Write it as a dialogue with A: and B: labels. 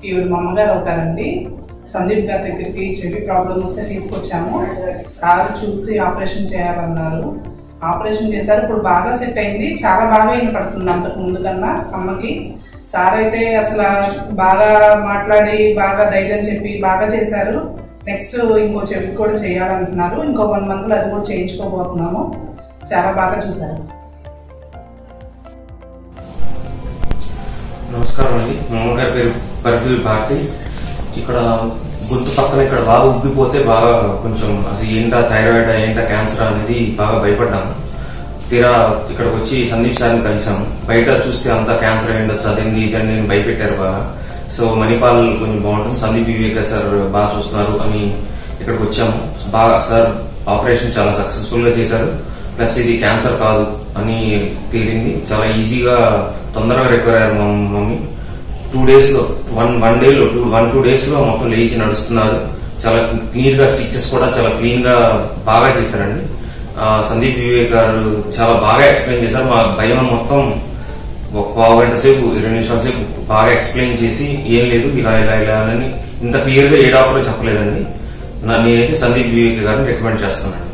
A: ఈవిడ మా అమ్మగారు అవుతారండి సందీప్ గారి దగ్గరికి చెవి ప్రాబ్లం వస్తే తీసుకొచ్చాము సార్ చూసి ఆపరేషన్ చేయాలన్నారు ఆపరేషన్ చేశారు ఇప్పుడు బాగా సెట్ అయింది చాలా బాగా వినపడుతుంది అంతకు ముందు కన్నా అమ్మకి సార్ అయితే అసలు బాగా మాట్లాడి బాగా ధైర్యం చెప్పి బాగా చేశారు నెక్స్ట్ ఇంకో చెవికి కూడా చేయాలంటున్నారు ఇంకో వన్ మంత్లో అది కూడా చేయించుకోబోతున్నాము చాలా బాగా చూశారు
B: నమస్కారం అండి మా అమ్మగారి పేరు పరిధువి భారతి ఇక్కడ గొంతు పక్కన ఇక్కడ బాగా ఉబ్బిపోతే బాగా కొంచెం అసలు ఏంటా థైరాయిడ్ ఏంటా క్యాన్సర్ అనేది బాగా భయపడ్డాను తీరా ఇక్కడికి వచ్చి సందీప్ సార్ని కలిసాము బయట చూస్తే అంతా క్యాన్సర్ అయి ఉండొచ్చు అదేంటి ఇదని నేను భయపెట్టారు బాగా సో మణిపాల్ కొంచెం బాగుంటుంది సందీప్ వివేక సార్ బాగా చూస్తున్నారు అని ఇక్కడికి వచ్చాము బాగా సార్ ఆపరేషన్ చాలా సక్సెస్ఫుల్ గా చేశారు ప్లస్ ఇది క్యాన్సర్ కాదు అని తేలింది చాలా ఈజీగా తొందరగా రికవర్ అయ్యారు మా మమ్మీ టూ డేస్ లో వన్ వన్ డే లో టూ వన్ టూ డేస్ లో మొత్తం లేచి నడుస్తున్నారు చాలా క్లీన్ గా స్టిచెస్ కూడా చాలా క్లీన్ గా బాగా చేశారండి ఆ, సందీప్ వివేక్ గారు చాలా బాగా ఎక్స్ప్లెయిన్ చేశారు మా భయం మొత్తం ఒక పావు గంట సేపు ఇరవై నిమిషాల సేపు బాగా ఎక్స్ప్లెయిన్ చేసి ఏం లేదు ఇలా ఇలా ఇలా అని ఇంత క్లియర్ గా ఏ డాక్టర్ చెప్పలేదండి నా- నేనైతే సందీప్ వివేక్ గారిని రికమెండ్ చేస్తున్నాను